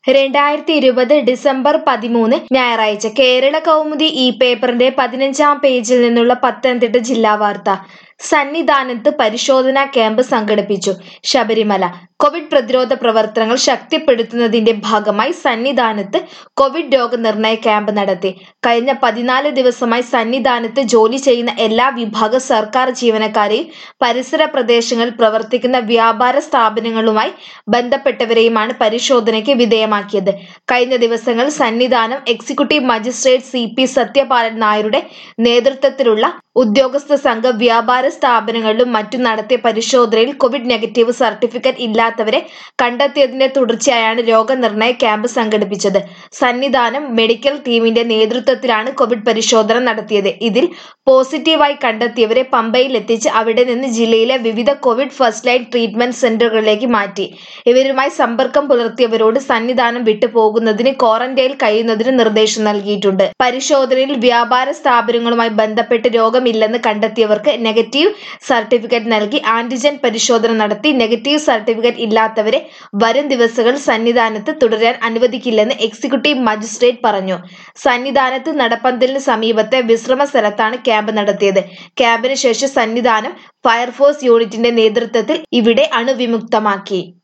രണ്ടായിരത്തി ഇരുപത് ഡിസംബർ പതിമൂന്ന് ഞായറാഴ്ച കേരള കൗമുദി ഈ പേപ്പറിന്റെ പതിനഞ്ചാം പേജിൽ നിന്നുള്ള പത്തനംതിട്ട ജില്ലാ വാർത്ത സന്നിധാനത്ത് പരിശോധനാ ക്യാമ്പ് സംഘടിപ്പിച്ചു ശബരിമല കോവിഡ് പ്രതിരോധ പ്രവർത്തനങ്ങൾ ശക്തിപ്പെടുത്തുന്നതിന്റെ ഭാഗമായി സന്നിധാനത്ത് കോവിഡ് രോഗനിർണയ ക്യാമ്പ് നടത്തി കഴിഞ്ഞ പതിനാല് ദിവസമായി സന്നിധാനത്ത് ജോലി ചെയ്യുന്ന എല്ലാ വിഭാഗ സർക്കാർ ജീവനക്കാരെയും പരിസര പ്രദേശങ്ങളിൽ പ്രവർത്തിക്കുന്ന വ്യാപാര സ്ഥാപനങ്ങളുമായി ബന്ധപ്പെട്ടവരെയുമാണ് പരിശോധനയ്ക്ക് വിധേയമാക്കിയത് കഴിഞ്ഞ ദിവസങ്ങളിൽ Sannidhanam executive magistrate C P Sathyapalan നായരുടെ നേതൃത്വത്തിലുള്ള ഉദ്യോഗസ്ഥ സംഘം വ്യാപാര സ്ഥാപനങ്ങളിലും മറ്റും നടത്തിയ പരിശോധനയിൽ കോവിഡ് നെഗറ്റീവ് സർട്ടിഫിക്കറ്റ് ഇല്ലാത്തവരെ കണ്ടെത്തിയതിന്റെ തുടർച്ചയായാണ് രോഗനിർണയ ക്യാമ്പ് സംഘടിപ്പിച്ചത് സന്നിധാനം മെഡിക്കൽ ടീമിന്റെ നേതൃത്വത്തിലാണ് കോവിഡ് പരിശോധന നടത്തിയത് ഇതിൽ പോസിറ്റീവായി കണ്ടെത്തിയവരെ പമ്പയിൽ എത്തിച്ച് അവിടെ നിന്ന് ജില്ലയിലെ വിവിധ കോവിഡ് ഫസ്റ്റ് ലൈൻ ട്രീറ്റ്മെന്റ് സെന്ററുകളിലേക്ക് മാറ്റി ഇവരുമായി സമ്പർക്കം പുലർത്തിയവരോട് സന്നിധാനം വിട്ടു പോകുന്നതിന് ക്വാറന്റൈനിൽ കഴിയുന്നതിന് നിർദ്ദേശം നൽകിയിട്ടുണ്ട് പരിശോധനയിൽ വ്യാപാര സ്ഥാപനങ്ങളുമായി ബന്ധപ്പെട്ട് രോഗമില്ലെന്ന് കണ്ടെത്തിയവർക്ക് നെഗറ്റീവ് സർട്ടിഫിക്കറ്റ് നൽകി ആന്റിജൻ പരിശോധന നടത്തി നെഗറ്റീവ് സർട്ടിഫിക്കറ്റ് ഇല്ലാത്തവരെ വരും ദിവസങ്ങളിൽ സന്നിധാനത്ത് തുടരാൻ അനുവദിക്കില്ലെന്ന് എക്സിക്യൂട്ടീവ് മജിസ്ട്രേറ്റ് പറഞ്ഞു സന്നിധാനത്ത് നടപ്പന്തലിന് സമീപത്തെ വിശ്രമ സ്ഥലത്താണ് ക്യാമ്പ് നടത്തിയത് ക്യാമ്പിന് ശേഷം സന്നിധാനം ഫയർഫോഴ്സ് യൂണിറ്റിന്റെ നേതൃത്വത്തിൽ ഇവിടെ അണുവിമുക്തമാക്കി